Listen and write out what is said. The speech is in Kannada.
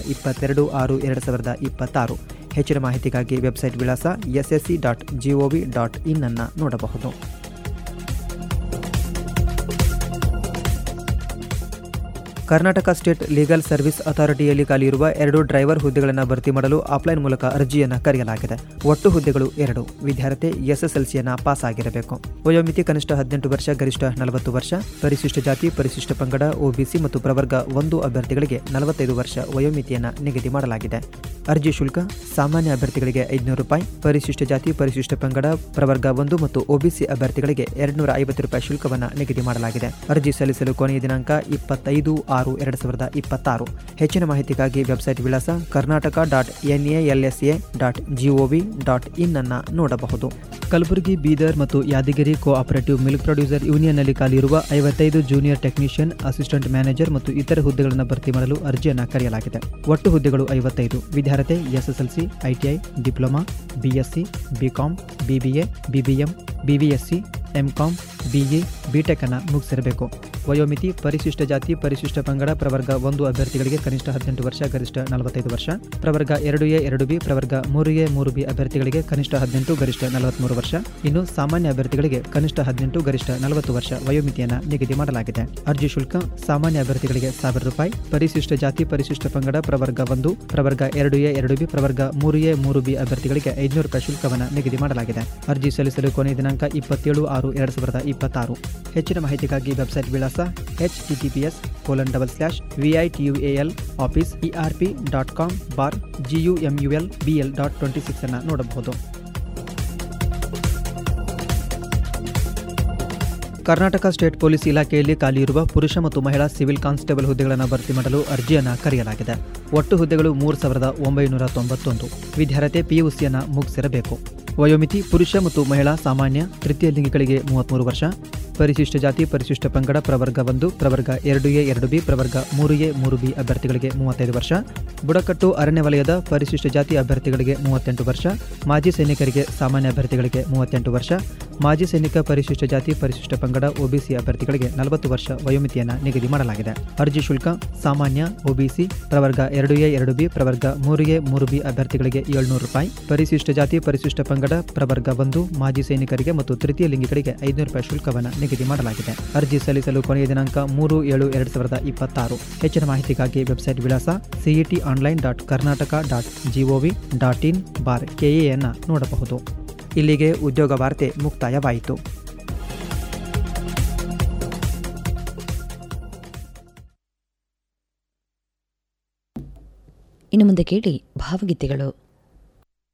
ಇಪ್ಪತ್ತೆರಡು ಆರು ಎರಡು ಸಾವಿರದ ಇಪ್ಪತ್ತಾರು ಹೆಚ್ಚಿನ ಮಾಹಿತಿಗಾಗಿ ವೆಬ್ಸೈಟ್ ವಿಳಾಸ SSC dot GOV dot in ಅನ್ನು ನೋಡಬಹುದು ಕರ್ನಾಟಕ ಸ್ಟೇಟ್ ಲೀಗಲ್ ಸರ್ವಿಸ್ ಅಥಾರಿಟಿಯಲ್ಲಿ ಖಾಲಿಯಿರುವ ಎರಡು ಡ್ರೈವರ್ ಹುದ್ದೆಗಳನ್ನು ಭರ್ತಿ ಮಾಡಲು ಆಫ್ಲೈನ್ ಮೂಲಕ ಅರ್ಜಿಯನ್ನು ಕರೆಯಲಾಗಿದೆ ಒಟ್ಟು ಹುದ್ದೆಗಳು ಎರಡು ವಿದ್ಯಾರ್ಥಿ ಎಸ್ಎಸ್ಎಲ್ಸಿಯನ್ನು ಪಾಸ್ ಆಗಿರಬೇಕು ವಯೋಮಿತಿ ಕನಿಷ್ಠ ಹದಿನೆಂಟು ವರ್ಷ ಗರಿಷ್ಠ ನಲವತ್ತು ವರ್ಷ ಪರಿಶಿಷ್ಟ ಜಾತಿ ಪರಿಶಿಷ್ಟ ಪಂಗಡ ಒಬಿಸಿ ಮತ್ತು ಪ್ರವರ್ಗ ಒಂದು ಅಭ್ಯರ್ಥಿಗಳಿಗೆ ನಲವತ್ತೈದು ವರ್ಷ ವಯೋಮಿತಿಯನ್ನು ನಿಗದಿ ಮಾಡಲಾಗಿದೆ ಅರ್ಜಿ ಶುಲ್ಕ ಸಾಮಾನ್ಯ ಅಭ್ಯರ್ಥಿಗಳಿಗೆ ಐದುನೂರು ರೂಪಾಯಿ ಪರಿಶಿಷ್ಟ ಜಾತಿ ಪರಿಶಿಷ್ಟ ಪಂಗಡ ಪ್ರವರ್ಗ ಒಂದು ಮತ್ತು ಒಬಿಸಿ ಅಭ್ಯರ್ಥಿಗಳಿಗೆ ಎರಡುನೂರ ಐವತ್ತು ರೂಪಾಯಿ ಶುಲ್ಕವನ್ನು ನಿಗದಿ ಮಾಡಲಾಗಿದೆ ಅರ್ಜಿ ಸಲ್ಲಿಸಲು ಕೊನೆಯ ದಿನಾಂಕ ಇಪ್ಪತ್ತೈದು ಆರು ಎರಡು ಸಾವಿರದ ಇಪ್ಪತ್ತಾರು ಹೆಚ್ಚಿನ ಮಾಹಿತಿಗಾಗಿ ವೆಬ್ಸೈಟ್ ವಿಳಾಸ Karnataka dot N A L S A dot GOV dot in ಅನ್ನು ನೋಡಬಹುದು ಕಲಬುರಗಿ ಬೀದರ್ ಮತ್ತು ಯಾದಗಿರಿ ಕೋಆಪರೇಟಿವ್ ಮಿಲ್ಕ್ ಪ್ರೊಡ್ಯೂಸರ್ ಯೂನಿಯನ್ನಲ್ಲಿ ಖಾಲಿಯಿರುವ ಐವತ್ತೈದು ಜೂನಿಯರ್ ಟೆಕ್ನಿಷಿಯನ್ ಅಸಿಸ್ಟೆಂಟ್ ಮ್ಯಾನೇಜರ್ ಮತ್ತು ಇತರ ಹುದ್ದೆಗಳನ್ನು ಭರ್ತಿ ಮಾಡಲು ಅರ್ಜಿಯನ್ನು ಕರೆಯಲಾಗಿದೆ ಒಟ್ಟು ಹುದ್ದೆಗಳು ಐವತ್ತೈದು ವಿದ್ಯಾರ್ಥಿ SSLC ITI diploma BSc BCom BBA BBM BVSc MCom BE BTech ಅನ್ನು ಮುಗಿಸಿರಬೇಕು ವಯೋಮಿತಿ ಪರಿಶಿಷ್ಟ ಜಾತಿ ಪರಿಶಿಷ್ಟ ಪಂಗಡ ಪ್ರವರ್ಗ ಒಂದು ಅಭ್ಯರ್ಥಿಗಳಿಗೆ ಕನಿಷ್ಠ ಹದಿನೆಂಟು ವರ್ಷ ಗರಿಷ್ಠ ನಲವತ್ತೈದು ವರ್ಷ ಪ್ರವರ್ಗ ಎರಡು ಎ ಎರಡು ಬಿ ಪ್ರವರ್ಗ ಮೂರು ಎ ಮೂರು ಬಿ ಅಭ್ಯರ್ಥಿಗಳಿಗೆ ಕನಿಷ್ಠ ಹದಿನೆಂಟು ಗರಿಷ್ಠ ನಲವತ್ಮೂರು ವರ್ಷ ಇನ್ನು ಸಾಮಾನ್ಯ ಅಭ್ಯರ್ಥಿಗಳಿಗೆ ಕನಿಷ್ಠ ಹದಿನೆಂಟು ಗರಿಷ್ಠ ನಲವತ್ತು ವರ್ಷ ವಯೋಮಿತಿಯನ್ನು ನಿಗದಿ ಮಾಡಲಾಗಿದೆ ಅರ್ಜಿ ಶುಲ್ಕ ಸಾಮಾನ್ಯ ಅಭ್ಯರ್ಥಿಗಳಿಗೆ ಸಾವಿರ ರೂಪಾಯಿ ಪರಿಶಿಷ್ಟ ಜಾತಿ ಪರಿಶಿಷ್ಟ ಪಂಗಡ ಪ್ರವರ್ಗ ಒಂದು ಪ್ರವರ್ಗ ಎರಡು ಎ ಎರಡು ಬಿ ಪ್ರವರ್ಗ ಮೂರು ಎ ಮೂರು ಬಿ ಅಭ್ಯರ್ಥಿಗಳಿಗೆ ಐದುನೂರು ರೂಪಾಯಿ ಶುಲ್ಕವನ್ನು ನಿಗದಿ ಮಾಡಲಾಗಿದೆ ಅರ್ಜಿ ಸಲ್ಲಿಸಲು ಕೊನೆಯ ದಿನಾಂಕ ಇಪ್ಪತ್ತೇಳು ಆರು ಎರಡು ಸಾವಿರದ ಇಪ್ಪತ್ತಾರು ಹೆಚ್ಚಿನ ಮಾಹಿತಿಗಾಗಿ ವೆಬ್ಸೈಟ್ ವಿಳಾಸ H T T P S colon double slash V I T U A L office E R P dot com bar G U M U L B L dot twenty six ಅನ್ನು ನೋಡಬಹುದು ಕರ್ನಾಟಕ ಸ್ಟೇಟ್ ಪೊಲೀಸ್ ಇಲಾಖೆಯಲ್ಲಿ ಖಾಲಿಯಿರುವ ಪುರುಷ ಮತ್ತು ಮಹಿಳಾ ಸಿವಿಲ್ ಕಾನ್ಸ್ಟೇಬಲ್ ಹುದ್ದೆಗಳನ್ನು ಭರ್ತಿ ಮಾಡಲು ಅರ್ಜಿಯನ್ನು ಕರೆಯಲಾಗಿದೆ ಒಟ್ಟು ಹುದ್ದೆಗಳು ಮೂರು ಸಾವಿರದ ಒಂಬೈನೂರ ತೊಂಬತ್ತೊಂದು ವಿದ್ಯಾರ್ಥಿ ಪಿಯುಸಿಯನ್ನು ಮುಗಿಸಿರಬೇಕು ವಯೋಮಿತಿ ಪುರುಷ ಮತ್ತು ಮಹಿಳಾ ಸಾಮಾನ್ಯ ತೃತೀಯ ಲಿಂಗಿಗಳಿಗೆ ಮೂವತ್ತ್ಮೂರು ವರ್ಷ ಪರಿಶಿಷ್ಟ ಜಾತಿ ಪರಿಶಿಷ್ಟ ಪಂಗಡ ಪ್ರವರ್ಗ ಒಂದು ಪ್ರವರ್ಗ ಎರಡು ಎ ಎರಡು ಬಿ ಪ್ರವರ್ಗ ಮೂರು ಎ ಮೂರು ಬಿ ಅಭ್ಯರ್ಥಿಗಳಿಗೆ ಮೂವತ್ತೈದು ವರ್ಷ ಬುಡಕಟ್ಟು ಅರಣ್ಯ ವಲಯದ ಪರಿಶಿಷ್ಟ ಜಾತಿ ಅಭ್ಯರ್ಥಿಗಳಿಗೆ ಮೂವತ್ತೆಂಟು ವರ್ಷ ಮಾಜಿ ಸೈನಿಕರಿಗೆ ಸಾಮಾನ್ಯ ಅಭ್ಯರ್ಥಿಗಳಿಗೆ ಮೂವತ್ತೆಂಟು ವರ್ಷ ಮಾಜಿ ಸೈನಿಕ ಪರಿಶಿಷ್ಟ ಜಾತಿ ಪರಿಶಿಷ್ಟ ಪಂಗಡ ಒಬಿಸಿ ಅಭ್ಯರ್ಥಿಗಳಿಗೆ ನಲವತ್ತು ವರ್ಷ ವಯೋಮಿತಿಯನ್ನು ನಿಗದಿ ಮಾಡಲಾಗಿದೆ ಅರ್ಜಿ ಶುಲ್ಕ ಸಾಮಾನ್ಯ ಒಬಿಸಿ ಪ್ರವರ್ಗ ಎರಡು ಎ ಎರಡು ಬಿ ಪ್ರವರ್ಗ ಮೂರು ಎ ಮೂರು ಬಿ ಅಭ್ಯರ್ಥಿಗಳಿಗೆ ಏಳ್ನೂರು ರೂಪಾಯಿ ಪರಿಶಿಷ್ಟ ಜಾತಿ ಪರಿಶಿಷ್ಟ ಪಂಗಡ ಪ್ರವರ್ಗ ಒಂದು ಮಾಜಿ ಸೈನಿಕರಿಗೆ ಮತ್ತು ತೃತೀಯ ಲಿಂಗಿಗಳಿಗೆ ಐದುನೂರು ರೂಪಾಯಿ ಶುಲ್ಕವನ್ನು ನಿಗದಿ ಮಾಡಲಾಗಿದೆ ಅರ್ಜಿ ಸಲ್ಲಿಸಲು ಕೊನೆಯ ದಿನಾಂಕ ಮೂರು ಏಳು ಎರಡು ಸಾವಿರದ ಇಪ್ಪತ್ತಾರು ಹೆಚ್ಚಿನ ಮಾಹಿತಿಗಾಗಿ ವೆಬ್ಸೈಟ್ ವಿಳಾಸ CET online dot Karnataka dot GOV dot in bar ಕೆಎಯನ್ನು ನೋಡಬಹುದು ಇಲ್ಲಿಗೆ ಉದ್ಯೋಗ ವಾರ್ತೆ ಮುಕ್ತಾಯವಾಯಿತು ಇನ್ನು ಮುಂದೆ ಕೇಳಿ ಭಾವಗೀತೆಗಳು